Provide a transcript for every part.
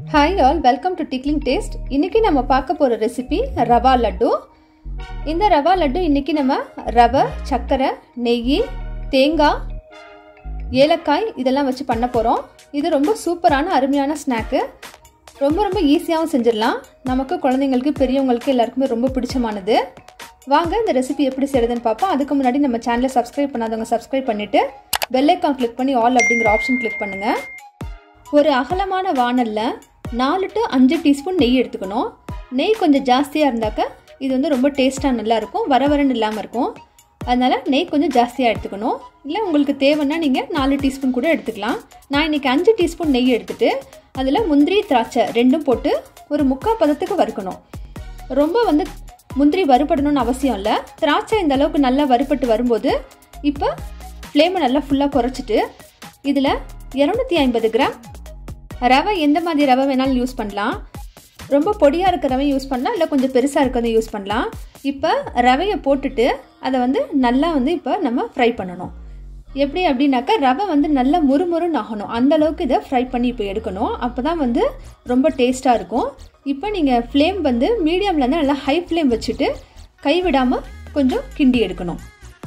hi all welcome to tickling taste இன்றைக்கி நம்ம பார்க்க போகிற ரெசிபி ரவா லட்டு இந்த ரவா லட்டு இன்றைக்கி நம்ம ரவை சர்க்கரை நெய் தேங்காய் ஏலக்காய் இதெல்லாம் வச்சு பண்ண போகிறோம் இது ரொம்ப சூப்பரான அருமையான ஸ்நாக்கு ரொம்ப ரொம்ப ஈஸியாகவும் செஞ்சிடலாம் நமக்கு குழந்தைங்களுக்கு பெரியவங்களுக்கு எல்லாருக்குமே ரொம்ப பிடிச்சமானது வாங்க இந்த ரெசிபி எப்படி செய்கிறதுன்னு பார்ப்போம் அதுக்கு முன்னாடி நம்ம சேனலை சப்ஸ்கிரைப் பண்ணாதவங்க சப்ஸ்கிரைப் பண்ணிவிட்டு பெல்லைக்கான் கிளிக் பண்ணி ஆல் அப்படிங்கிற ஆப்ஷன் கிளிக் பண்ணுங்கள் ஒரு அகலமான வானலில் நாலு டு அஞ்சு டீஸ்பூன் நெய் எடுத்துக்கணும் நெய் கொஞ்சம் ஜாஸ்தியாக இருந்தாக்க இது வந்து ரொம்ப டேஸ்ட்டாக நல்லாயிருக்கும் வர வரன்னு இல்லாமல் இருக்கும் அதனால் நெய் கொஞ்சம் ஜாஸ்தியாக எடுத்துக்கணும் இல்லை உங்களுக்கு தேவைன்னா நீங்கள் நாலு டீஸ்பூன் கூட எடுத்துக்கலாம் நான் இன்றைக்கி அஞ்சு டீஸ்பூன் நெய் எடுத்துகிட்டு அதில் முந்திரி திராட்சை ரெண்டும் போட்டு ஒரு முக்கால் பதத்துக்கு வறுக்கணும் ரொம்ப வந்து முந்திரி வறுபடணும்னு அவசியம் இல்லை திராட்சை இந்த அளவுக்கு நல்லா வறுபட்டு வரும்போது இப்போ ஃப்ளேமை நல்லா ஃபுல்லாக குறைச்சிட்டு இதில் இரநூத்தி ஐம்பது கிராம் ரவை எந்த மாதிரி ரவை வேணாலும் யூஸ் பண்ணலாம் ரொம்ப பொடியாக இருக்க ரவை யூஸ் பண்ணலாம் இல்லை கொஞ்சம் பெருசாக இருக்கிறத யூஸ் பண்ணலாம் இப்போ ரவையை போட்டுட்டு அதை வந்து நல்லா வந்து இப்போ நம்ம ஃப்ரை பண்ணணும் எப்படி அப்படின்னாக்கா ரவை வந்து நல்லா முறுமுறுன்னு ஆகணும் அந்த அளவுக்கு இதை ஃப்ரை பண்ணி இப்போ எடுக்கணும் அப்போ தான் வந்து ரொம்ப டேஸ்ட்டாக இருக்கும் இப்போ நீங்கள் ஃப்ளேம் வந்து மீடியம்லேருந்து நல்லா ஹை ஃப்ளேம் வச்சுட்டு கைவிடாமல் கொஞ்சம் கிண்டி எடுக்கணும்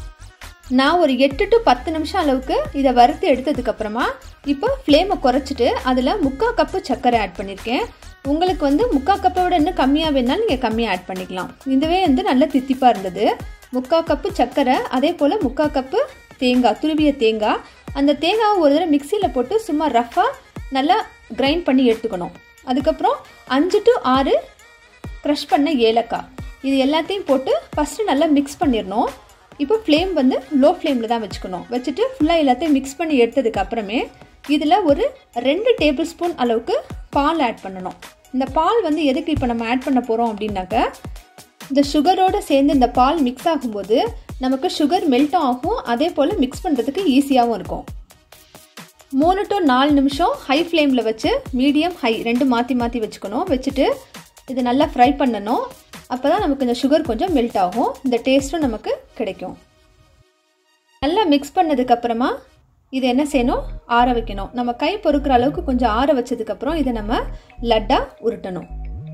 நான் ஒரு எட்டு டு பத்து நிமிஷம் அளவுக்கு இதை வறுத்து எடுத்ததுக்கப்புறமா இப்போ ஃப்ளேமை குறைச்சிட்டு அதில் முக்கால் கப்பு சர்க்கரை ஆட் பண்ணியிருக்கேன் உங்களுக்கு வந்து முக்கால் கப்பை விட இன்னும் கம்மியாக வேணாலும் நீங்கள் கம்மியாக ஆட் பண்ணிக்கலாம் இதுவே வந்து நல்ல தித்திப்பாக இருந்தது முக்கால் கப்பு சர்க்கரை அதே போல் முக்கால் கப்பு தேங்காய் துருவிய தேங்காய் அந்த தேங்காவை ஒரு தடவை மிக்சியில் போட்டு சும்மா ரஃப்பாக நல்லா கிரைண்ட் பண்ணி எடுத்துக்கணும் அதுக்கப்புறம் அஞ்சு டு ஆறு க்ரஷ் பண்ண ஏலக்காய் இது எல்லாத்தையும் போட்டு ஃபஸ்ட்டு நல்லா மிக்ஸ் பண்ணிடணும் இப்போ ஃப்ளேம் வந்து லோ ஃப்ளேமில் தான் வச்சுக்கணும் வச்சுட்டு ஃபுல்லாக எல்லாத்தையும் மிக்ஸ் பண்ணி எடுத்ததுக்கு அப்புறமே இதில் ஒரு ரெண்டு டேபிள் ஸ்பூன் அளவுக்கு பால் ஆட் பண்ணணும் இந்த பால் வந்து எதுக்கு இப்போ நம்ம ஆட் பண்ண போகிறோம் அப்படின்னாக்க இந்த சுகரோடு சேர்ந்து இந்த பால் மிக்ஸ் ஆகும்போது நமக்கு சுகர் மெல்ட்டும் ஆகும் அதே போல் மிக்ஸ் பண்ணுறதுக்கு ஈஸியாகவும் இருக்கும் மூணு டு நாலு நிமிஷம் ஹை ஃப்ளேமில் வச்சு மீடியம் ஹை ரெண்டு மாற்றி மாற்றி வச்சுக்கணும் வச்சுட்டு இது நல்லா ஃப்ரை பண்ணணும் அப்போ தான் நமக்கு இந்த சுகர் கொஞ்சம் மெல்ட் ஆகும் இந்த டேஸ்ட்டும் நமக்கு கிடைக்கும் நல்லா மிக்ஸ் பண்ணதுக்கப்புறமா இது என்ன செய்யணும் ஆற வைக்கணும் நம்ம கை பொறுக்கிற அளவுக்கு கொஞ்சம் ஆற வச்சதுக்கப்புறம் இதை நம்ம லட்டாக உருட்டணும்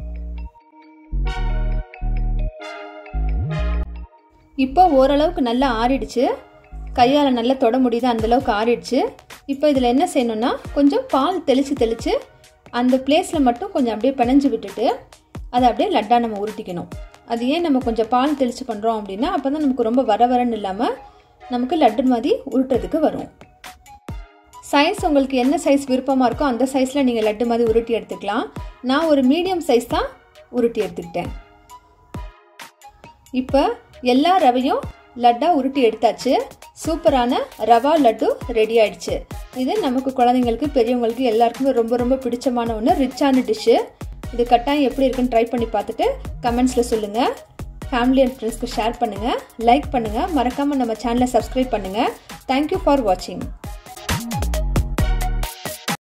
இப்போ ஓரளவுக்கு நல்லா ஆறிடுச்சு கையால் நல்லா தொட முடியுது அந்தளவுக்கு ஆறிடுச்சு இப்போ இதில் என்ன செய்யணும்னா கொஞ்சம் பால் தெளித்து தெளித்து அந்த பிளேஸில் மட்டும் கொஞ்சம் அப்படியே பிணைஞ்சு விட்டுட்டு அதை அப்படியே லட்டாக நம்ம உருட்டிக்கணும் அது ஏன் நம்ம கொஞ்சம் பால் தெளித்து பண்ணுறோம் அப்படின்னா அப்போ தான் நமக்கு ரொம்ப வர வரன்னு இல்லாமல் நமக்கு லட்டு மாதிரி உருட்டுறதுக்கு வரும் சைஸ் உங்களுக்கு என்ன சைஸ் விருப்பமாக இருக்கோ அந்த சைஸில் நீங்கள் லட்டு மாதிரி உருட்டி எடுத்துக்கலாம் நான் ஒரு மீடியம் சைஸ் தான் உருட்டி எடுத்துக்கிட்டேன் இப்போ எல்லா ரவையும் லட்டாக உருட்டி எடுத்தாச்சு சூப்பரான ரவா லட்டு ரெடி ஆயிடுச்சு இது நமக்கு குழந்தைங்களுக்கு பெரியவங்களுக்கு எல்லாருக்குமே ரொம்ப ரொம்ப பிடிச்சமான ஒன்று ரிச்சான டிஷ்ஷு இது கட்டாயம் எப்படி இருக்குன்னு ட்ரை பண்ணி பார்த்துட்டு கமெண்ட்ஸில் சொல்லுங்கள் ஃபேமிலி அண்ட் ஃப்ரெண்ட்ஸ்க்கு ஷேர் பண்ணுங்கள் லைக் பண்ணுங்கள் மறக்காமல் நம்ம சேனலை சப்ஸ்கிரைப் பண்ணுங்கள் தேங்க்யூ ஃபார் வாட்சிங்